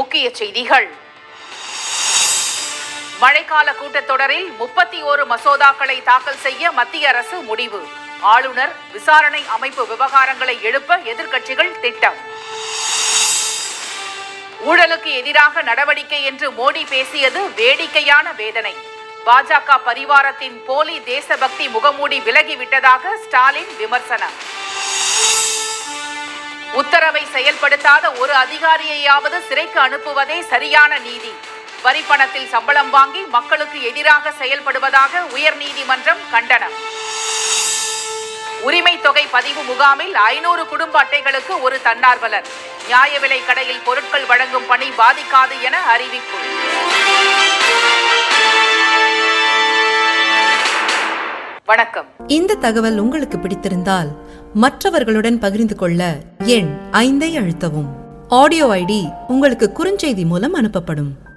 முக்கிய செய்திகள் மழைக்கால கூட்டத்தொடரில் முப்பத்தி ஓரு மசோதாக்களை தாக்கல் செய்ய மத்திய அரசு முடிவு ஆளுநர் விசாரணை அமைப்பு விவகாரங்களை எழுப்ப எதிர்க்கட்சிகள் திட்டம் ஊழலுக்கு எதிராக நடவடிக்கை என்று மோடி பேசியது வேடிக்கையான வேதனை பாஜக பரிவாரத்தின் போலி தேசபக்தி முகமூடி விலகிவிட்டதாக ஸ்டாலின் விமர்சனம் உத்தரவை செயல்படுத்தாத ஒரு அதிகாரியையாவது சிறைக்கு அனுப்புவதே சரியான நீதி வரிப்பணத்தில் சம்பளம் வாங்கி மக்களுக்கு எதிராக செயல்படுவதாக உயர்நீதிமன்றம் கண்டனம் உரிமை தொகை பதிவு முகாமில் ஐநூறு குடும்ப அட்டைகளுக்கு ஒரு தன்னார்வலர் நியாய விலை கடையில் பொருட்கள் வழங்கும் பணி பாதிக்காது என அறிவிப்பு வணக்கம் இந்த தகவல் உங்களுக்கு பிடித்திருந்தால் மற்றவர்களுடன் பகிர்ந்து கொள்ள எண் ஐந்தை அழுத்தவும் ஆடியோ ஐடி உங்களுக்கு குறுஞ்செய்தி மூலம் அனுப்பப்படும்